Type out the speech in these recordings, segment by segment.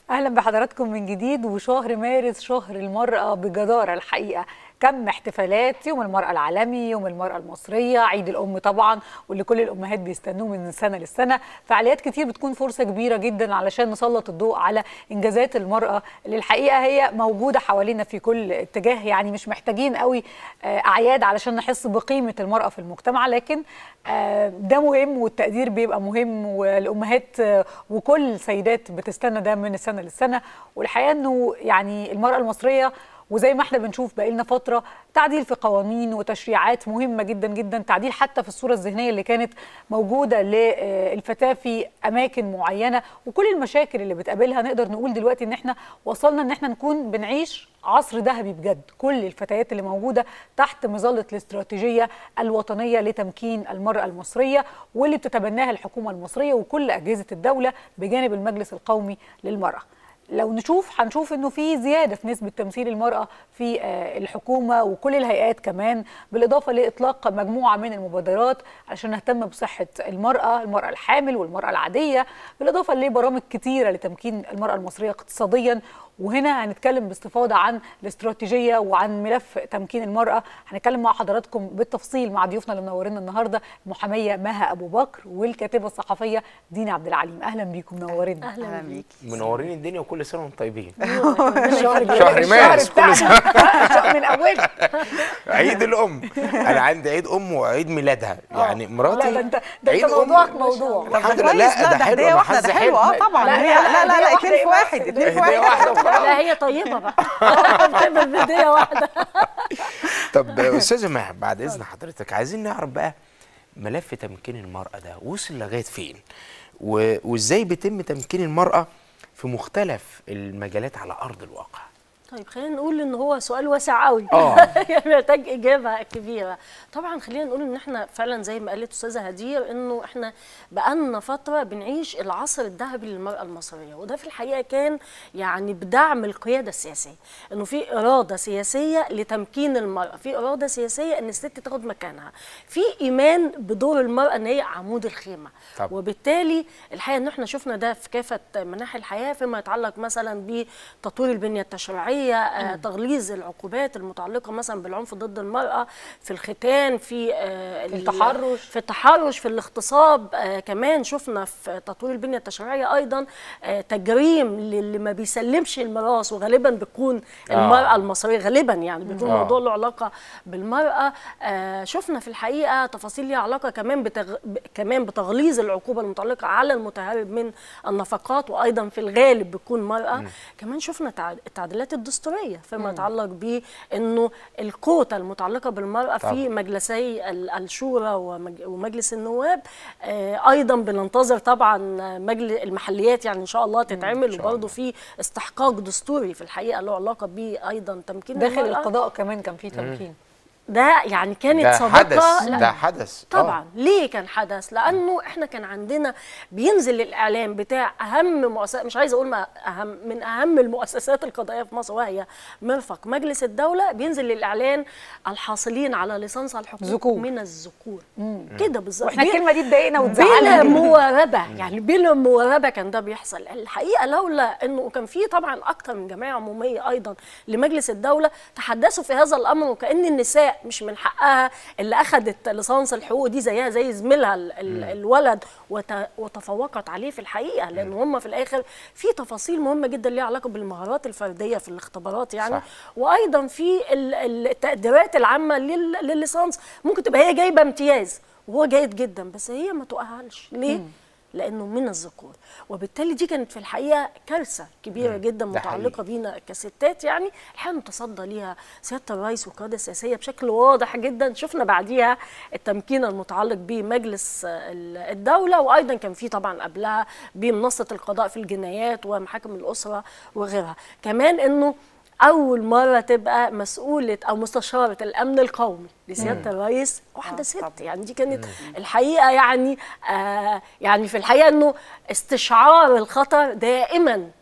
اهلا بحضراتكم من جديد وشهر مارس شهر المراه بجداره الحقيقه كم احتفالات يوم المرأة العالمي يوم المرأة المصرية عيد الأم طبعا واللي كل الأمهات بيستنوه من سنة للسنة فعاليات كتير بتكون فرصة كبيرة جدا علشان نسلط الضوء على إنجازات المرأة اللي الحقيقة هي موجودة حوالينا في كل اتجاه يعني مش محتاجين قوي أعياد علشان نحس بقيمة المرأة في المجتمع لكن ده مهم والتقدير بيبقى مهم والأمهات وكل السيدات بتستنى ده من السنة للسنة والحقيقة أنه يعني المرأة المصرية وزي ما احنا بنشوف بقى لنا فتره تعديل في قوانين وتشريعات مهمه جدا جدا تعديل حتى في الصوره الذهنيه اللي كانت موجوده للفتاه في اماكن معينه وكل المشاكل اللي بتقابلها نقدر نقول دلوقتي ان احنا وصلنا ان احنا نكون بنعيش عصر ذهبي بجد كل الفتيات اللي موجوده تحت مظله الاستراتيجيه الوطنيه لتمكين المراه المصريه واللي بتتبناها الحكومه المصريه وكل اجهزه الدوله بجانب المجلس القومي للمراه لو نشوف هنشوف انه في زياده في نسبه تمثيل المراه في الحكومه وكل الهيئات كمان بالاضافه لاطلاق مجموعه من المبادرات علشان نهتم بصحه المراه، المراه الحامل والمراه العاديه، بالاضافه لبرامج كتيره لتمكين المراه المصريه اقتصاديا وهنا هنتكلم باستفاضه عن الاستراتيجيه وعن ملف تمكين المراه، هنتكلم مع حضراتكم بالتفصيل مع ضيوفنا اللي منورينا النهارده المحاميه مها ابو بكر والكاتبه الصحفيه دينا عبد العليم، اهلا بيكم منورينا. اهلا بيكي. منورين الدنيا وكل سنه وانتم طيبين. شهر, شهر مارس كل سنه من اوله عيد الام انا عندي عيد ام وعيد ميلادها يعني مراتي لا ده انت ده انت موضوعك موضوع الحمد لله لا ده حلو هديه واحده ده حلو اه طبعا لا، هي لا، لا لا لا هدية اتنين في واحدة واحد اتنين في هديه واحد واحده وخلاص لا هي طيبه بقى بتعمل بدايه واحده طب استاذه مها بعد اذن حضرتك عايزين نعرف بقى ملف تمكين المراه ده وصل لغايه فين و- وازاي بيتم تمكين المراه في مختلف المجالات على ارض الواقع طيب خلينا نقول ان هو سؤال واسع قوي آه. يعني محتاج اجابه كبيره طبعا خلينا نقول ان احنا فعلا زي ما قالت استاذه هدير انه احنا بقالنا فتره بنعيش العصر الذهبي للمراه المصريه وده في الحقيقه كان يعني بدعم القياده السياسيه انه في اراده سياسيه لتمكين المراه في اراده سياسيه ان الست تاخد مكانها في ايمان بدور المراه ان هي عمود الخيمه طبعا. وبالتالي الحقيقه ان احنا شفنا ده في كافه مناحي الحياه فيما يتعلق مثلا بتطوير البنيه التشريعيه آه، تغليظ العقوبات المتعلقه مثلا بالعنف ضد المراه في الختان في آه، ال- التحرش. في التحرش في الاغتصاب آه كمان شفنا في تطوير البنيه التشريعيه ايضا آه تجريم للي ما بيسلمش الميراث وغالبا بيكون المراه المصريه غالبا يعني بيكون آه. الموضوع له علاقه بالمراه آه شفنا في الحقيقه تفاصيل ليها علاقه كمان بتغ... ب- كمان بتغليظ العقوبه المتعلقه على المتهرب من النفقات وايضا في الغالب بتكون مراه كمان شفنا تع- التعديلات الدستوريه فيما يتعلق بانه الكوتا المتعلقه بالمراه طبعا. في مجلسي ال- الشورى ومج- ومجلس النواب آه، ايضا بننتظر طبعا مجلس المحليات يعني ان شاء الله تتعمل شاء وبرضه الله. في استحقاق دستوري في الحقيقه له علاقه بايضا تمكين داخل المرأة. القضاء كمان كان في تمكين ده يعني كانت ده سابقه حدث لا، ده حدث آه. طبعا ليه كان حدث لانه احنا كان عندنا بينزل الاعلام بتاع اهم مؤسسات مش عايزه اقول ما اهم من اهم المؤسسات القضائيه في مصر وهي مرفق مجلس الدوله بينزل للاعلان الحاصلين على ليسانس الحقوق ذكور. من الذكور كده بالظبط واحنا بي- الكلمه دي تضايقنا بلا وتزعلنا جداً. مواربه يعني بلا مواربه كان ده بيحصل الحقيقه لولا انه كان في طبعا اكتر من جمعيه عموميه ايضا لمجلس الدوله تحدثوا في هذا الامر وكان النساء مش من حقها اللي اخذت ليسانس الحقوق دي زيها زي زميلها ال- ال- الولد وت- وتفوقت عليه في الحقيقه لان هم في الاخر في تفاصيل مهمه جدا ليها علاقه بالمهارات الفرديه في الاختبارات يعني صح. وايضا في ال- التقديرات العامه لل- للليسانس ممكن تبقى هي جايبه امتياز وهو جيد جدا بس هي ما تؤهلش ليه لانه من الذكور وبالتالي دي كانت في الحقيقه كارثه كبيره جدا ده متعلقه بينا كستات يعني الحقيقه نتصدى ليها سياده الرئيس والقياده السياسيه بشكل واضح جدا شفنا بعديها التمكين المتعلق بمجلس ال- الدوله وايضا كان في طبعا قبلها بمنصه القضاء في الجنايات ومحاكم الاسره وغيرها كمان انه اول مره تبقى مسؤوله او مستشاره الامن القومي لسياده الرئيس واحده ست يعني دي كانت الحقيقه يعني آه يعني في الحقيقه انه استشعار الخطر دائما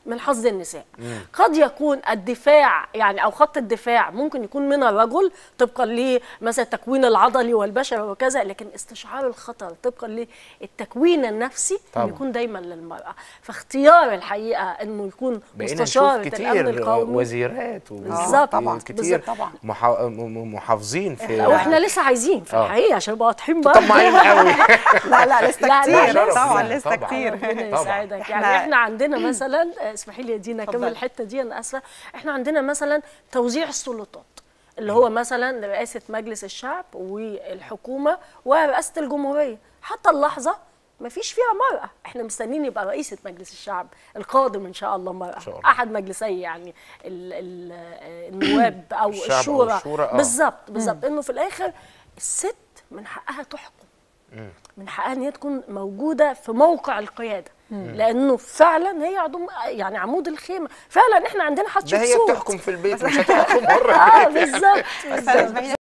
من حظ النساء قد يكون الدفاع يعني او خط الدفاع ممكن يكون من الرجل طبقا لمثلا التكوين العضلي والبشري وكذا لكن استشعار الخطر طبقا للتكوين النفسي طبعا. بيكون دايما للمراه فاختيار الحقيقه انه يكون بقينا مستشاره نشوف الامن كتير القومي وزيرات بالظبط. طبعاً. كتير بالظبط. طبعاً. محا... م- م- محافظين في واحنا لسه عايزين في آه. الحقيقه عشان نبقى واضحين برضه طماعين قوي لا لا لسه لا، لا، كتير لسه. طبعا طبعاً. لسه كتير ربنا طبعاً. يساعدك يعني إحنا- احنا عندنا مثلا آه، اسمحي لي يا دينا اكمل اتفضلي. الحته دي انا اسفه احنا عندنا مثلا توزيع السلطات اللي هو مثلا رئاسه مجلس الشعب والحكومه ورئاسه الجمهوريه حتى اللحظه ما فيش فيها مرأة احنا مستنيين يبقى رئيسة مجلس الشعب القادم ان شاء الله مرأة شاء الله. احد مجلسي يعني ال ال آه، النواب او الشعب أو الشورى الشورى، آه. بالظبط بالظبط انه في الاخر الست من حقها تحكم من حقها ان هي تكون موجوده في موقع القياده لانه فعلا هي عضو يعني عمود الخيمه فعلا احنا عندنا ده حتشبسوت هي بتحكم في البيت مش هتحكم بره اه بالظبط بس أنا اسمحي لي